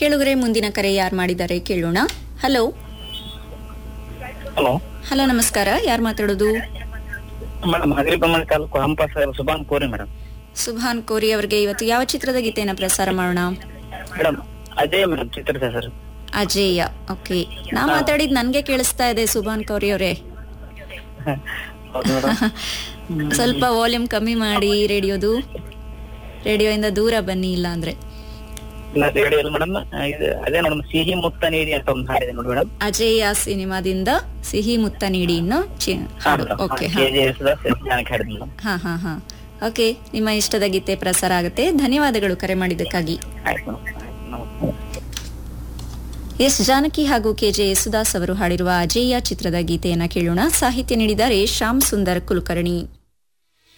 ಕೇಳುಗರೆ ಮುಂದಿನ ಕರೆ ಯಾರು ಮಾಡಿದ್ದಾರೆ ಕೇಳೋಣ ಹಲೋ ಹಲೋ ಹಲೋ ನಮಸ್ಕಾರ ಯಾರು ಮಾತಾಡೋದು ಮೇಡಮ್ ಹಗರಿ ಪ್ರಮಾಣ ತಾಲೂಕು ಹಂಪ ಸರ್ ಸುಭಾನ್ ಕೋರಿ ಮೇಡಮ್ ಸುಭಾನ್ ಕೋರಿ ಅವರಿಗೆ ಇವತ್ತು ಯಾವ ಚಿತ್ರದ ಗೀತೆಯನ್ನು ಪ್ರಸಾರ ಮಾಡೋಣ ಮೇಡಮ್ ಅದೇ ಮೇಡಮ್ ಚಿತ್ರದ ಸರ್ ಅಜೇಯ ಓಕೆ ನಾ ಮಾತಾಡಿದ್ ನನ್ಗೆ ಕೇಳಿಸ್ತಾ ಇದೆ ಸುಭಾನ್ ಕೋರಿ ಅವರೇ ಹೌದು ಮೇಡಮ್ ಸ್ವಲ್ಪ ವಾಲ್ಯೂಮ್ ಕಮ್ಮಿ ಮಾಡಿ ರೇಡಿಯೋದು ರೇಡಿಯೋಯಿಂದ ದೂರ ಬನ್ನಿ ಇಲ್ಲ ಅಂದ್ರೆ ರೇಡಿಯೋ ಮೇಡಮ್ ಇದು ಅದೇ ಮೇಡಮ್ ಸಿಹಿ ಮುತ್ತ ನೀಡಿ ಅಂತ ಒಂದು ಹಾಡಿದೆ ನೋಡಿ ಮೇಡಮ್ ಅಜೇಯ ಸಿನಿಮಾದಿಂದ ಸಿಹಿ ಮುತ್ತ ನೀಡಿ ಇನ್ನು ಚಿ- ಹಾಡು ಓಕೆ ಹಾ ಕೆ ಜೆ ಎಸ್ ಜಾನಕಿ ಹಾಡಿದೆ ಮೇಡಮ್ ಹಾ ಹಾ ಹಾ ಓಕೆ ನಿಮ್ಮ ಇಷ್ಟದ ಗೀತೆ ಪ್ರಸಾರ ಆಗುತ್ತೆ ಧನ್ಯವಾದಗಳು ಕರೆ ಮಾಡಿದ್ದಕ್ಕಾಗಿ ಆಯ್ತು ಮೇಡಮ್ ನಮಸ್ತೆ ಎಸ್ ಜಾನಕಿ ಹಾಗೂ ಕೆಜೆ ಯೇಸುದಾಸ್ ಅವರು ಹಾಡಿರುವ ಅಜೇಯ ಚಿತ್ರದ ಗೀತೆಯನ್ನ ಕೇಳೋಣ ಸಾಹಿತ್ಯ ನೀಡಿದ್ದಾರೆ ಶ್ಯಾಮ್ ಸುಂದರ್ ಕುಲಕರ್ಣಿ